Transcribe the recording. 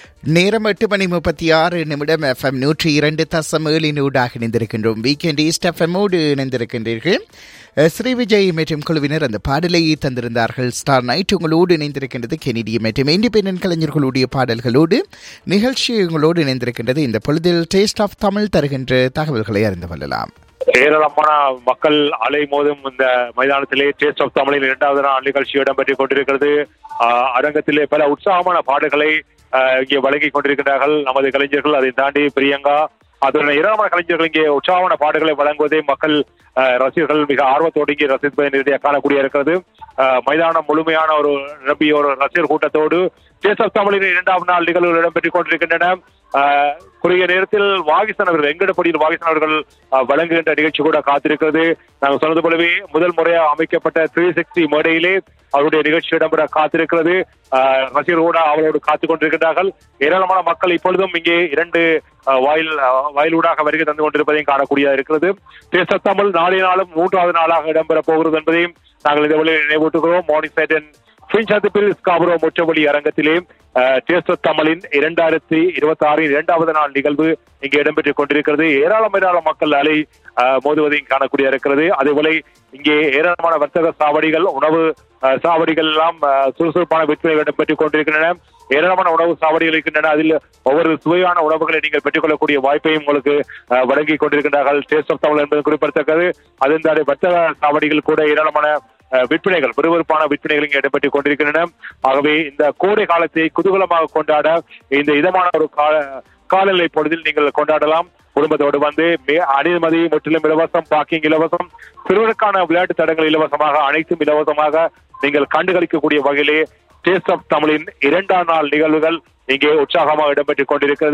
நேரம் எட்டு மணி முப்பத்தி ஆறு நிமிடம் எஃப்எம் நூற்றி இரண்டு தசம் ஏழினூடாக இணைந்திருக்கின்றோம் வீக்கெண்ட் ஈஸ்ட் எஃப்எம்மோடு இணைந்திருக்கின்றீர்கள் அஹ், ஸ்ரீ விஜய் மற்றும் குழுவினர் அந்த பாடலை தந்திருந்தார்கள் ஸ்டார் நைட் உங்களோடு இணைந்திருக்கின்றது கெனடிய மற்றும் இண்டிபெண்டன்ட் கலைஞர்களுடைய பாடல்களோடு நிகழ்ச்சி உங்களோடு இணைந்திருக்கின்றது இந்த பொழுதில் டேஸ்ட் ஆஃப் தமிழ் தருகின்ற தகவல்களை அறிந்து கொள்ளலாம் ஏராளமான மக்கள் அலை மோதும் இந்த மைதானத்திலே டேஸ்ட் ஆஃப் தமிழின் இரண்டாவது நாள் நிகழ்ச்சி இடம்பெற்றுக் கொண்டிருக்கிறது ஆஹ் அரங்கத்திலே பல உற்சாகமான பாடல்களை ஆஹ் இங்கே வழங்கிக் கொண்டிருக்கிறார்கள் நமது கலைஞர்கள் அதை தாண்டி பிரியங்கா அதுடன் ஏராளமான கலைஞர்கள் இங்கே உற்சாகமான பாடல்களை வழங்குவதை மக்கள் ஆஹ் ரசிகர்கள் மிக ஆர்வத்தோடு இங்கே ரசிப்பதை நேரடியாக காணக்கூடிய இருக்கிறது ஆஹ் மைதானம் முழுமையான ஒரு நிரம்பிய ஒரு ரசிகர் கூட்டத்தோடு டேஸ்ட் ஆஃப் தமிழின் இரண்டாம் நாள் நிகழ்வுகள் இடம்பெற்றுக் கொண்டிருக்கின்றன ஆஹ் குறுகிய நேரத்தில் வாகிசன் அவர்கள் எங்கடப்படியில் வாகிசன் அவர்கள் ஆஹ் வழங்குகின்ற நிகழ்ச்சி கூட காத்திருக்கிறது நாங்கள் சொன்னது போலவே முதல் முறையாக அமைக்கப்பட்ட த்ரீ சிக்ஸ்டி மேடையிலே அவருடைய நிகழ்ச்சி இடம்பெற காத்திருக்கிறது ஆஹ் ரசிகர்களோடு அவரோடு காத்துக் கொண்டிருக்கிறார்கள் ஏராளமான மக்கள் இப்பொழுதும் இங்கே இரண்டு ஆஹ் வாயில் ஆஹ் வாயிலூடாக வருகை தந்து கொண்டிருப்பதையும் காணக்கூடியதாக இருக்கிறது தேச தமிழ் நாளைய நாளும் மூன்றாவது நாளாக இடம்பெற போகிறது என்பதையும் நாங்கள் இந்த வழியில் நினைவூட்டுகிறோம் மார்னிங் சைடன் பிரின்சாந்திப்பில் ஸ்காபரோ முற்றவழி அரங்கத்திலே அஹ், டேஸ்ட் ஆஃப் தமிழின் இரண்டாயிரத்தி இருபத்தி ஆறின் இரண்டாவது நாள் நிகழ்வு இங்கே இடம்பெற்றுக் கொண்டிருக்கிறது ஏராளம் ஏராளம் மக்கள் அலை அஹ், மோதுவதையும் காணக்கூடிய இருக்கிறது அதேபோல இங்கே ஏராளமான வர்த்தக சாவடிகள் உணவு அஹ், சாவடிகள் எல்லாம் அஹ், சுறுசுறுப்பான விற்பனை இடம்பெற்றுக் கொண்டிருக்கின்றன ஏராளமான உணவு சாவடிகள் இருக்கின்றன அதில் ஒவ்வொரு சுவையான உணவுகளை நீங்கள் பெற்றுக்கொள்ளக்கூடிய வாய்ப்பையும் உங்களுக்கு அஹ், வழங்கிக் கொண்டிருக்கின்றார்கள் டேஸ்ட் ஆஃப் தமிழ் என்பது குறிப்பிடத்தக்கது அதன் தாண்டி வர்த்தக சாவடிகள் கூட ஏராளமான அஹ், விற்பனைகள் விறுவிறுப்பான விற்பனைகள் இங்கே இடம்பெற்றுக் கொண்டிருக்கின்றன ஆகவே இந்த கோடை காலத்தை குதூகலமாக கொண்டாட இந்த இதமான ஒரு கால காலநிலை பொழுதில் நீங்கள் கொண்டாடலாம் குடும்பத்தோடு வந்து மே- அனுமதி முற்றிலும் இலவசம் பார்க்கிங் இலவசம் சிறுவருக்கான விளையாட்டு தடங்கள் இலவசமாக அனைத்தும் இலவசமாக நீங்கள் கண்டுகளிக்கக்கூடிய வகையிலே டேஸ்ட் ஆஃப் தமிழின் இரண்டாம் நாள் நிகழ்வுகள் இங்கே உற்சாகமாக இடம்பெற்றுக் கொண்டிருக்கிறது